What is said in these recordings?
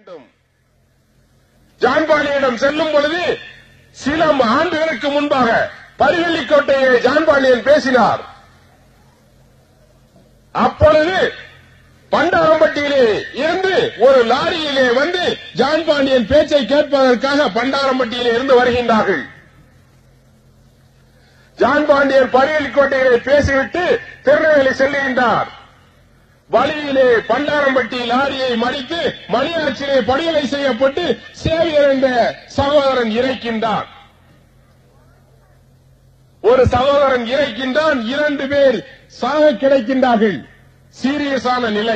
வேண்டும் ஜான்பாண்டியிடம் செல்லும் பொழுது சில ஆண்டுகளுக்கு முன்பாக பரிவெள்ளிக்கோட்டையை ஜான்பாண்டியன் பேசினார் அப்பொழுது பண்டாரம்பட்டியிலே இருந்து ஒரு லாரியிலே வந்து ஜான் பாண்டியன் பேச்சை கேட்பதற்காக பண்டாரம்பட்டியிலே இருந்து வருகின்றார்கள் ஜான் பாண்டியன் பரியலிக்கோட்டையிலே பேசிவிட்டு திருநெல்வேலி செல்லுகின்றார் வழியிலே பண்டாரம்பட்டி லாரியை மறித்து மணியாச்சிலே படுகொலை செய்யப்பட்டு சேவியர் என்ற சகோதரன் இறைக்கின்றான் ஒரு சகோதரன் இறைக்கின்றான் இரண்டு பேர் சாக கிடைக்கின்றார்கள் சீரியஸான நிலை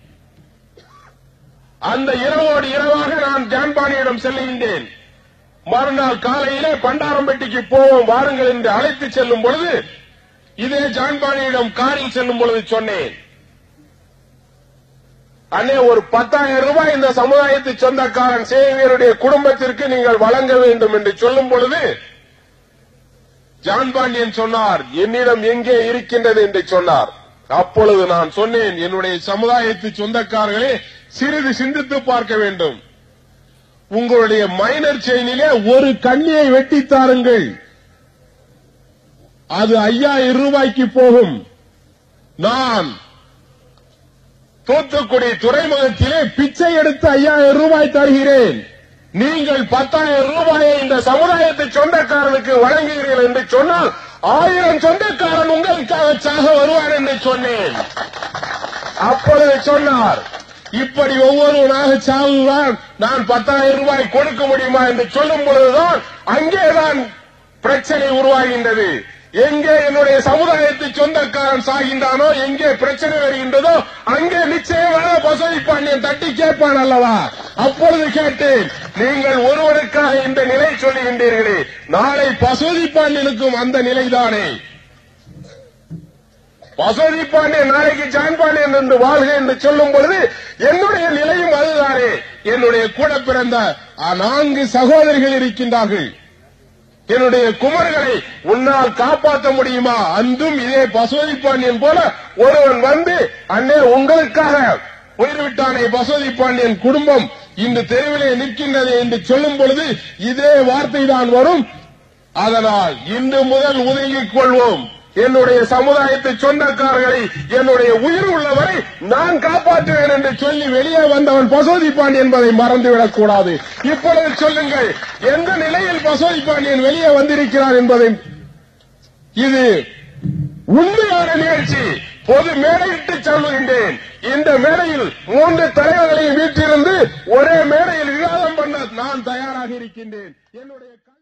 அந்த இரவோடு இரவாக நான் ஜான்பாணியிடம் செல்லுகின்றேன் மறுநாள் காலையிலே பண்டாரம்பட்டிக்கு போவோம் வாருங்கள் என்று அழைத்து செல்லும் பொழுது இதே ஜான்பாணியிடம் காரில் செல்லும் பொழுது சொன்னேன் அண்ணே ஒரு பத்தாயிரம் ரூபாய் இந்த சமுதாயத்து சொந்தக்காரன் சேவியருடைய குடும்பத்திற்கு நீங்கள் வழங்க வேண்டும் என்று சொல்லும் பொழுது ஜான் பாண்டியன் சொன்னார் என்னிடம் எங்கே இருக்கின்றது என்று சொன்னார் அப்பொழுது நான் சொன்னேன் என்னுடைய சமுதாயத்து சொந்தக்காரர்களே சிறிது சிந்தித்து பார்க்க வேண்டும் உங்களுடைய மைனர் செயினிலே ஒரு கண்ணியை வெட்டி தாருங்கள் அது ஐயாயிரம் ரூபாய்க்கு போகும் நான் தூத்துக்குடி துறைமுகத்திலே பிச்சை எடுத்து ஐயாயிரம் ரூபாய் தருகிறேன் நீங்கள் பத்தாயிரம் ரூபாயை இந்த சமுதாயத்து சொந்தக்காரனுக்கு வழங்குகிறீர்கள் என்று சொன்னால் ஆயிரம் சொந்தக்காரன் உங்களுக்காக சாக வருவார் என்று சொன்னேன் அப்பொழுது சொன்னார் இப்படி ஒவ்வொருவனாக சாவுதான் நான் பத்தாயிரம் ரூபாய் கொடுக்க முடியுமா என்று சொல்லும் பொழுதுதான் அங்கேதான் பிரச்சனை உருவாகின்றது எங்கே என்னுடைய சமுதாயத்து சொந்தக்காரன் சாகின்றானோ எங்கே பிரச்சனை வருகின்றதோ அங்கே நிச்சயமாக பசுதி பாண்டியன் தட்டி கேட்பான் அல்லவா அப்பொழுது கேட்டேன் நீங்கள் ஒருவருக்காக இந்த நிலை சொல்லுகின்றீர்களே நாளை பசுதி பாண்டியனுக்கும் அந்த நிலைதானே பசுதி பாண்டியன் நாளைக்கு ஜான் பாண்டியன் என்று வாழ்க என்று சொல்லும் பொழுது என்னுடைய நிலையும் அதுதானே என்னுடைய கூட பிறந்த ஆ, நான்கு சகோதரிகள் இருக்கின்றார்கள் என்னுடைய குமர்களை உன்னால் காப்பாற்ற முடியுமா அன்றும் இதே பசுவதி பாண்டியன் போல ஒருவன் வந்து அண்ணே உங்களுக்காக உயிர்விட்டானே பசுவதி பாண்டியன் குடும்பம் இன்று தெருவிலே நிற்கின்றது என்று சொல்லும் பொழுது இதே வார்த்தை தான் வரும் அதனால் இன்று முதல் ஒதுங்கிக் கொள்வோம் என்னுடைய சமுதாயத்தை சொந்தக்காரர்களை என்னுடைய உயிர் உள்ளவரை நான் காப்பாற்றுவேன் என்று சொல்லி வெளியே வந்தவன் பசோதி பாண்டியன் என்பதை மறந்துவிடக் கூடாது இப்பொழுது சொல்லுங்கள் எந்த நிலையில் பசோதி பாண்டியன் வெளியே வந்திருக்கிறார் என்பதை இது உண்மையான நிகழ்ச்சி பொது மேடையிட்டு சொல்லுகின்றேன் இந்த மேடையில் மூன்று தலைவர்களையும் வீட்டிலிருந்து ஒரே மேடையில் விவாதம் பண்ண நான் தயாராக இருக்கின்றேன் என்னுடைய